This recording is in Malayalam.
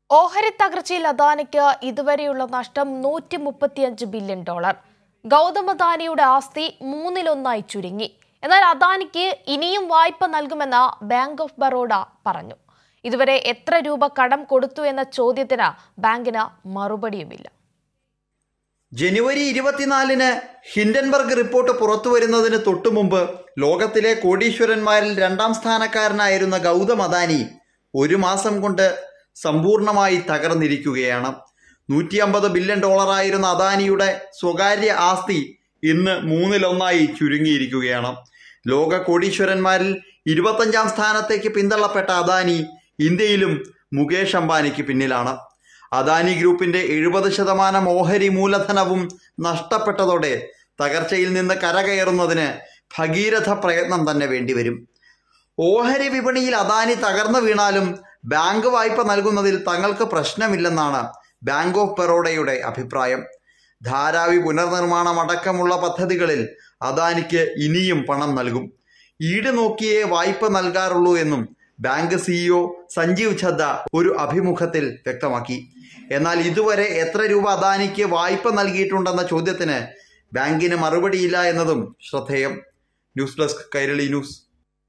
ഓഹരി തകർച്ചയിൽ അദാനിക്ക് ഇതുവരെയുള്ള നഷ്ടം നൂറ്റി മുപ്പത്തിയഞ്ച് ബില്യൺ ഡോളർ ഗൗതം അദാനിയുടെ ആസ്തി മൂന്നിലൊന്നായി ചുരുങ്ങി എന്നാൽ അദാനിക്ക് ഇനിയും വായ്പ നൽകുമെന്ന് ബാങ്ക് ഓഫ് ബറോഡ പറഞ്ഞു ഇതുവരെ എത്ര രൂപ കടം കൊടുത്തു എന്ന ചോദ്യത്തിന് ബാങ്കിന് മറുപടിയുമില്ല ജനുവരി ഇരുപത്തിനാലിന് ഹിൻഡൻബർഗ് റിപ്പോർട്ട് പുറത്തു വരുന്നതിന് തൊട്ടുമുമ്പ് ലോകത്തിലെ കോടീശ്വരന്മാരിൽ രണ്ടാം സ്ഥാനക്കാരനായിരുന്ന ഗൗതം അദാനി ഒരു മാസം കൊണ്ട് സമ്പൂർണമായി തകർന്നിരിക്കുകയാണ് നൂറ്റി അമ്പത് ബില്യൺ ഡോളറായിരുന്ന അദാനിയുടെ സ്വകാര്യ ആസ്തി ഇന്ന് മൂന്നിലൊന്നായി ചുരുങ്ങിയിരിക്കുകയാണ് ലോക കോടീശ്വരന്മാരിൽ ഇരുപത്തഞ്ചാം സ്ഥാനത്തേക്ക് പിന്തള്ളപ്പെട്ട അദാനി ഇന്ത്യയിലും മുകേഷ് അംബാനിക്ക് പിന്നിലാണ് അദാനി ഗ്രൂപ്പിന്റെ എഴുപത് ശതമാനം ഓഹരി മൂലധനവും നഷ്ടപ്പെട്ടതോടെ തകർച്ചയിൽ നിന്ന് കരകയറുന്നതിന് ഭഗീരഥ പ്രയത്നം തന്നെ വേണ്ടിവരും ഓഹരി വിപണിയിൽ അദാനി തകർന്നു വീണാലും ബാങ്ക് വായ്പ നൽകുന്നതിൽ തങ്ങൾക്ക് പ്രശ്നമില്ലെന്നാണ് ബാങ്ക് ഓഫ് ബറോഡയുടെ അഭിപ്രായം ധാരാവി പുനർനിർമ്മാണം അടക്കമുള്ള പദ്ധതികളിൽ അദാനിക്ക് ഇനിയും പണം നൽകും ഈട് നോക്കിയേ വായ്പ നൽകാറുള്ളൂ എന്നും ബാങ്ക് സിഇഒ സഞ്ജീവ് ഛദ്ദ ഒരു അഭിമുഖത്തിൽ വ്യക്തമാക്കി എന്നാൽ ഇതുവരെ എത്ര രൂപ അദാനിക്ക് വായ്പ നൽകിയിട്ടുണ്ടെന്ന ചോദ്യത്തിന് ബാങ്കിന് മറുപടിയില്ല എന്നതും ശ്രദ്ധേയം ന്യൂസ് ഡെസ്ക് കൈരളി ന്യൂസ്